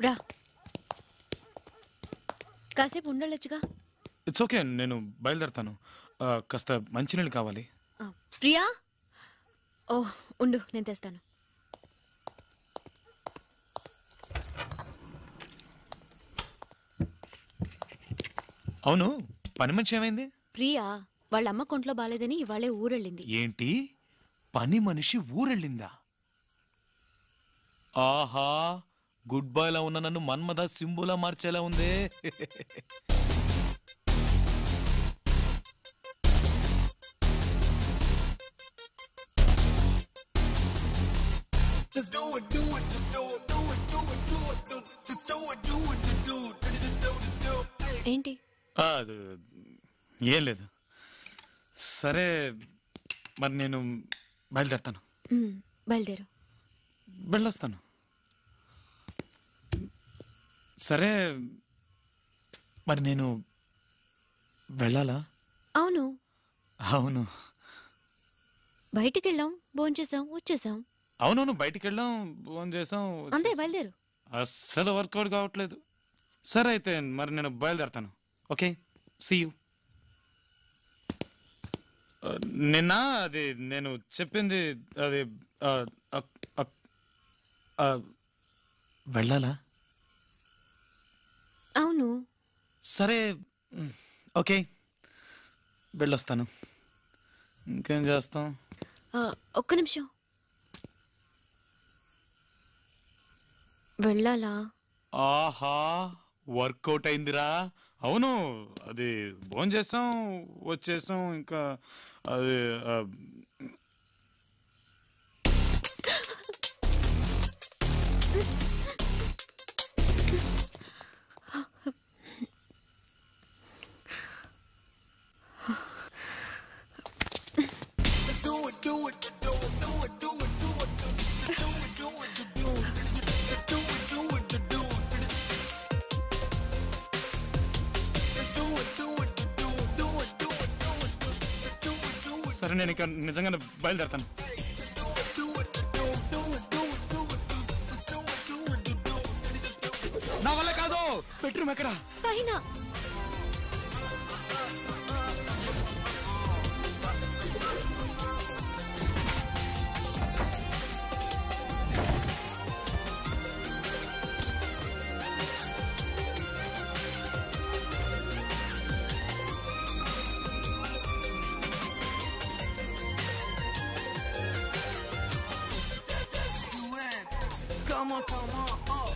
రా కాసేపు ఉండొచ్చుగా it's okay నేను బయలుదేరుతాను ఆ, కాస్త మంచినీళ్ళు కావాలి ఆ, ప్రియా ఓ ఉండు నేను తెస్తాను అవును పని మనిషి ఏమైంది ప్రియా వాళ్ళ అమ్మ కొంట్లో బాలేదని ఇవాళే ఊరెళ్ళింది ఏంటి పని మనిషి ఊరెళ్ళిందా ఆహా గుడ్ బాయ్ లా ఉన్న నన్ను మన్మథ సింబులా మార్చేలా ఉందే ఏంటి ఆ, అది, ఏం లేదు సరే మరి నేను బయలుదేరుతాను ఉమ్, బయలుదేరు వెళ్ళొస్తాను సరే మరి నేను వెళ్ళాలా అవును అవును బయటికి వెళ్ళాం భోంచేసాం వచ్చేసాం అవునవును బయటికి వెళ్ళాం ఫోన్ చేసాం అంతే బయలుదేరు అస్సలు వర్కౌట్ కావట్లేదు సరే అయితే మరి నేను బయలుదేరతాను ఓకే సీ యూ నిన్న అది నేను చెప్పింది అది ఆ, ఆ, ఆ, ఆ, వెళ్ళాలా అవును సరే మ్, ఓకే వెళ్ళొస్తాను ఇంకేం చేస్తాం ఆ, ఒక్క నిమిషం వెళ్ళాలా ఆహా వర్కౌట్ అయిందిరా అవును అది భోజనం చేసాం వచ్చేసాం ఇంకా అది ఆ, సరే నేను ఇక నిజంగానే బయలుదేరతాను నా వల్ల కాదు బెడ్రూమ్ ఎక్కడ పైన Come on, come on, oh.